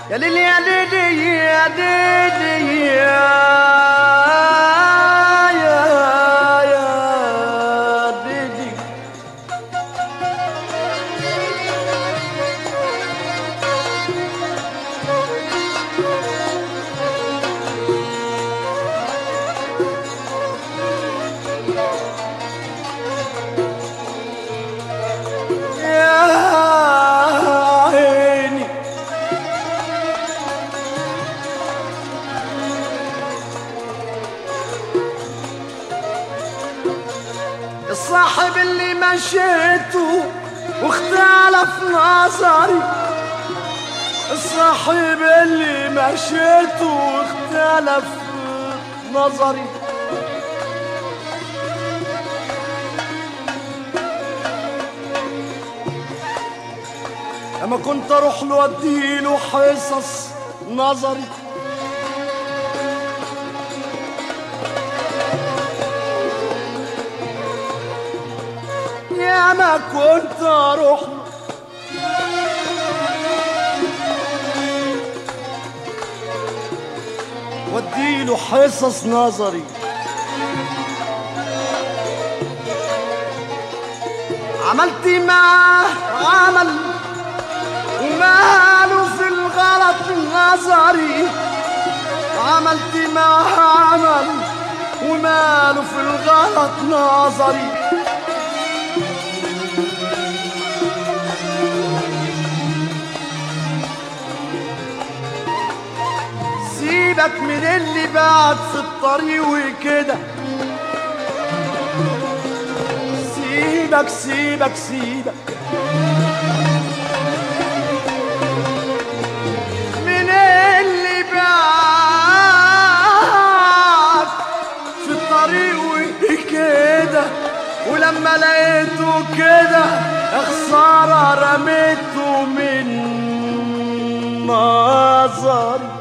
يا ليلي يا ليلي يا ليلي يا يا يا ليلي يا عيني الصاحب اللي مشيته واختلف نظري الصاحب اللي مشيته واختلف نظري لما كنت اروح له اديله حصص نظري يا ما كنت اروح له واديله حصص نظري عملت معاه عمل وماله في الغلط نظري عملت معاه عمل وماله في الغلط نظري سيبك من اللي بعد في الطريق وكده سيبك سيبك سيبك من اللي بعد في الطريق وكده ولما لقيته كده خسارة رميته من نظري